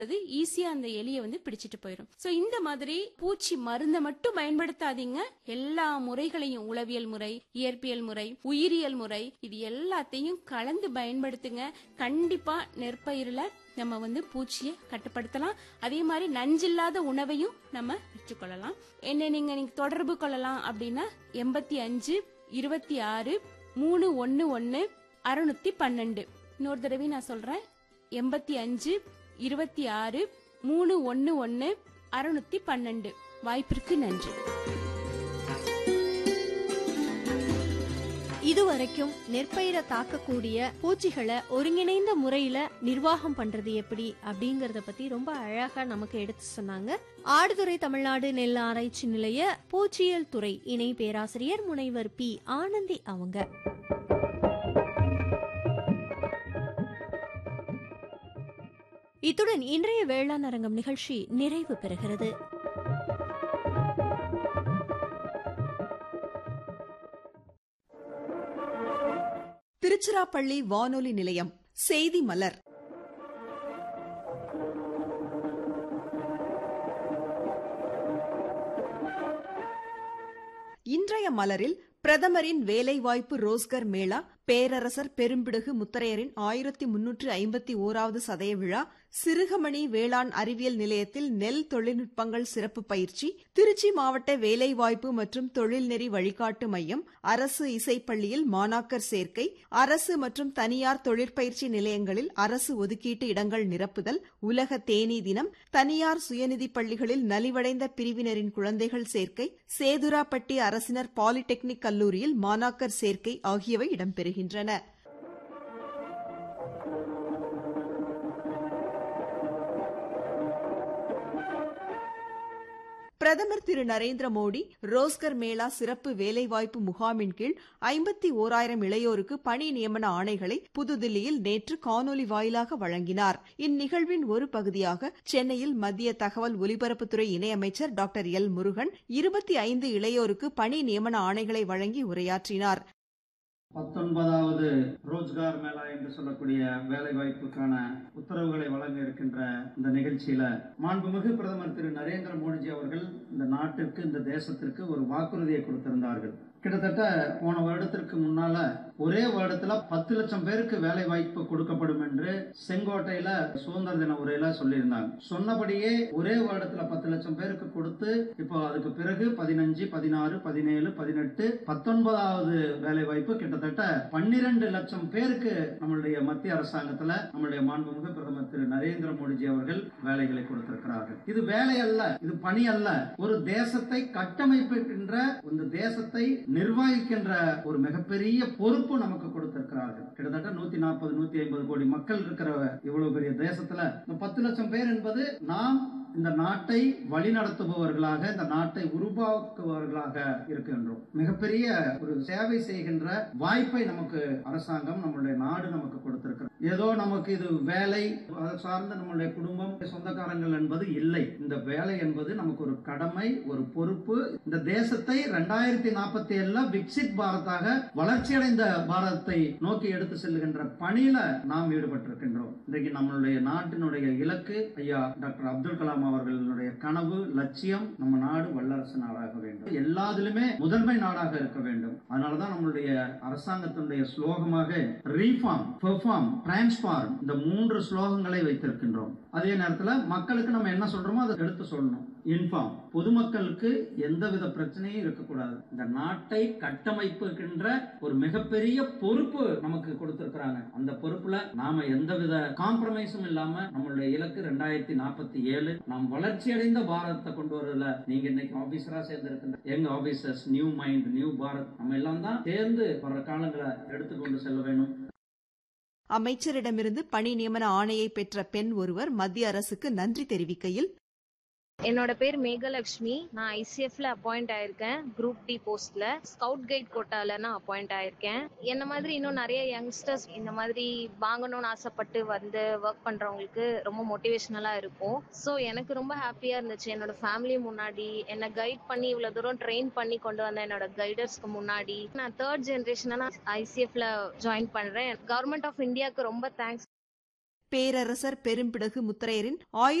அது ஈஸியா அந்த எலியை வந்து பிடிச்சிட்டு போயிடும் சோ இந்த மாதிரி பூச்சி மருந்தை மட்டும் பயன்படுத்தாதீங்க எல்லா முறைகளையும் உளவியல் முறை இயற்பியல் முறை உயிரியல் முறை இது எல்லாத்தையும் கலந்து பயன்படுத்துங்க கண்டிப்பா நெற்பயிரில் நம்ம வந்து பூச்சியை கட்டுப்படுத்தலாம் அதே மாதிரி நஞ்சில்லாத உணவையும் நம்ம வச்சுக்கொள்ளலாம் என்ன நீங்க நீங்க தொடர்பு கொள்ளலாம் அப்படின்னா எண்பத்தி அஞ்சு இருபத்தி ஆறு மூணு ஒன்னு ஒன்னு அறுநூத்தி பன்னெண்டு இன்னொரு தடவை நான் சொல்றேன் எண்பத்தி அஞ்சு இருபத்தி ஆறு மூணு ஒன்னு ஒன்னு அறுநூத்தி பன்னெண்டு வாய்ப்பிற்கு நன்றி இதுவரைக்கும் நெற்பயிரை தாக்கக்கூடிய பூச்சிகளை ஒருங்கிணைந்த முறையில நிர்வாகம் பண்றது எப்படி அப்படிங்கறத பத்தி ரொம்ப அழகா நமக்கு எடுத்து சொன்னாங்க ஆடுதுறை தமிழ்நாடு நெல் ஆராய்ச்சி நிலைய பூச்சியியல் துறை இணை பேராசிரியர் முனைவர் பி ஆனந்தி அவங்க இத்துடன் இன்றைய வேளாண் அரங்கம் நிகழ்ச்சி நிறைவு பெறுகிறது திருச்சிராப்பள்ளி வானொலி நிலையம் செய்தி மலர் இன்றைய மலரில் பிரதமரின் வேலைவாய்ப்பு ரோஸ்கர் மேளா பேரரசர் பெரும்பிடுகு முத்தரையரின் ஆயிரத்தி முன்னூற்று ஐம்பத்தி ஓராவது சதய விழா சிறுகமணி வேளாண் அறிவியல் நிலையத்தில் நெல் தொழில்நுட்பங்கள் சிறப்பு பயிற்சி திருச்சி மாவட்ட வேலைவாய்ப்பு மற்றும் தொழில்நெறி வழிகாட்டு மையம் அரசு இசைப்பள்ளியில் மாணாக்கர் சேர்க்கை அரசு மற்றும் தனியார் தொழிற்பயிற்சி நிலையங்களில் அரசு ஒதுக்கீட்டு இடங்கள் நிரப்புதல் உலக தேனீ தினம் தனியார் சுயநிதி பள்ளிகளில் நலிவடைந்த பிரிவினரின் குழந்தைகள் சேர்க்கை சேதுராப்பட்டி அரசினர் பாலிடெக்னிக் கல்லூரியில் மாணாக்கர் சேர்க்கை ஆகியவை இடம்பெறுகின்றன பிரதமர் திரு நரேந்திர மோடி ரோஸ்கர் மேளா சிறப்பு வேலைவாய்ப்பு முகாமின் கீழ் ஐம்பத்தி ஓராயிரம் இளையோருக்கு பணி நியமன ஆணைகளை புதுதில்லியில் நேற்று காணொலி வாயிலாக வழங்கினார் இந்நிகழ்வின் ஒரு பகுதியாக சென்னையில் மத்திய தகவல் ஒலிபரப்புத்துறை இணையமைச்சர் டாக்டர் எல் முருகன் இருபத்தி ஐந்து இளையோருக்கு பணி நியமன ஆணைகளை வழங்கி உரையாற்றினார் பத்தொன்பதாவது ரோஜ்கார் மேளா என்று சொல்லக்கூடிய வேலை வாய்ப்புக்கான உத்தரவுகளை வழங்க இருக்கின்ற இந்த நிகழ்ச்சியில மாண்புமிகு பிரதமர் திரு நரேந்திர மோடிஜி அவர்கள் இந்த நாட்டிற்கு இந்த தேசத்திற்கு ஒரு வாக்குறுதியை கொடுத்திருந்தார்கள் கிட்டத்தட்ட போன வருடத்திற்கு முன்னால ஒரே வருடத்துல பத்து லட்சம் பேருக்கு வேலை வாய்ப்பு கொடுக்கப்படும் என்று செங்கோட்டையில சுதந்திர தின உரையில சொல்லியிருந்தாங்க சொன்னபடியே ஒரே வருடத்துல பத்து லட்சம் பேருக்கு கொடுத்து இப்போ அதுக்கு பிறகு பதினஞ்சு பதினாறு பதினேழு பதினெட்டு பத்தொன்பதாவது வேலை வாய்ப்பு கிட்டத்தட்ட பன்னிரண்டு லட்சம் பேருக்கு நம்மளுடைய மத்திய அரசாங்கத்துல நம்மளுடைய மாண்புமிகு பிரதமர் திரு நரேந்திர மோடிஜி அவர்கள் வேலைகளை கொடுத்திருக்கிறார்கள் இது வேலை அல்ல இது பணி அல்ல ஒரு தேசத்தை கட்டமைப்புகின்ற இந்த தேசத்தை நிர்வகிக்கின்ற ஒரு மிகப்பெரிய பொறுப்பு நமக்கு கொடுத்திருக்கிறார்கள் கிட்டத்தட்ட நூத்தி நாற்பது நூத்தி ஐம்பது கோடி மக்கள் இருக்கிற இவ்வளவு பெரிய தேசத்துல இந்த பத்து லட்சம் பேர் என்பது நாம் இந்த நாட்டை வழிநடத்துபவர்களாக இந்த நாட்டை உருவாக்குபவர்களாக இருக்கின்றோம் மிகப்பெரிய ஒரு சேவை செய்கின்ற வாய்ப்பை நமக்கு அரசாங்கம் நம்மளுடைய நாடு நமக்கு கொடுத்திருக்கிறது ஏதோ நமக்கு இது வேலை அதை சார்ந்த நம்மளுடைய குடும்பம் சொந்தக்காரங்கள் என்பது இல்லை இந்த வேலை என்பது நமக்கு ஒரு கடமை ஒரு பொறுப்பு இந்த தேசத்தை ரெண்டாயிரத்தி நாற்பத்தி ஏழுல விக்சித் பாரத்தாக வளர்ச்சியடைந்த பாரதத்தை நோக்கி எடுத்து செல்லுகின்ற பணியில நாம் ஈடுபட்டிருக்கின்றோம் இன்றைக்கு நம்மளுடைய நாட்டினுடைய இலக்கு ஐயா டாக்டர் அப்துல் கலாம் அவர்களுடைய கனவு லட்சியம் நம்ம நாடு வல்லரசு நாடாக வேண்டும் எல்லாத்திலுமே முதன்மை நாடாக இருக்க வேண்டும் அதனாலதான் நம்மளுடைய அரசாங்கத்தினுடைய ஸ்லோகமாக ரீஃபார்ம் பெர்ஃபார்ம் டிரான்ஸ்பார்ம் இந்த மூன்று ஸ்லோகங்களை வைத்திருக்கின்றோம் அதே நேரத்துல மக்களுக்கு நம்ம என்ன சொல்றோமோ அதை எடுத்து சொல்லணும் இன்ஃபார்ம் பொதுமக்களுக்கு எந்தவித பிரச்சனையும் இருக்கக்கூடாது இந்த நாட்டை கட்டமைப்புகின்ற ஒரு மிகப்பெரிய பொறுப்பு நமக்கு கொடுத்திருக்கிறாங்க அந்த பொறுப்புல நாம எந்தவித காம்ப்ரமைஸும் இல்லாம நம்மளுடைய இலக்கு ரெண்டாயிரத்தி நாற்பத்தி ஏழு நாம் வளர்ச்சி அடைந்த பாரதத்தை கொண்டு வரதுல நீங்க இன்னைக்கு ஆபீசரா சேர்ந்திருக்கின்ற எங்க officers new mind new Bharat நம்ம எல்லாம் தான் சேர்ந்து வர காலங்களை எடுத்துக்கொண்டு செல்ல வேணும் அமைச்சரிடமிருந்து பணி நியமன ஆணையை பெற்ற பெண் ஒருவர் மத்திய அரசுக்கு நன்றி தெரிவிக்கையில் என்னோட பேர் மேகலட்சுமி நான் ஐசிஎஃப்ல அப்பாயிண்ட் ஆயிருக்கேன் குரூப் டி போஸ்ட்ல ஸ்கவுட் கைட் கோட்டால நான் அப்பாயிண்ட் ஆயிருக்கேன் என்ன மாதிரி இன்னும் நிறைய யங்ஸ்டர்ஸ் இந்த மாதிரி வாங்கணும்னு ஆசைப்பட்டு வந்து ஒர்க் பண்றவங்களுக்கு ரொம்ப மோட்டிவேஷனலா இருக்கும் ஸோ எனக்கு ரொம்ப ஹாப்பியா இருந்துச்சு என்னோட ஃபேமிலி முன்னாடி என்னை கைட் பண்ணி இவ்வளவு தூரம் ட்ரெயின் பண்ணி கொண்டு வந்த என்னோட கைடர்ஸ்க்கு முன்னாடி நான் தேர்ட் ஜென்ரேஷனா நான் ஐசிஎஃப்ல ஜாயின் பண்றேன் கவர்மெண்ட் ஆஃப் இந்தியாவுக்கு ரொம்ப தேங்க்ஸ் பேரரசர் பெரும்பிடகு முத்தரையரின்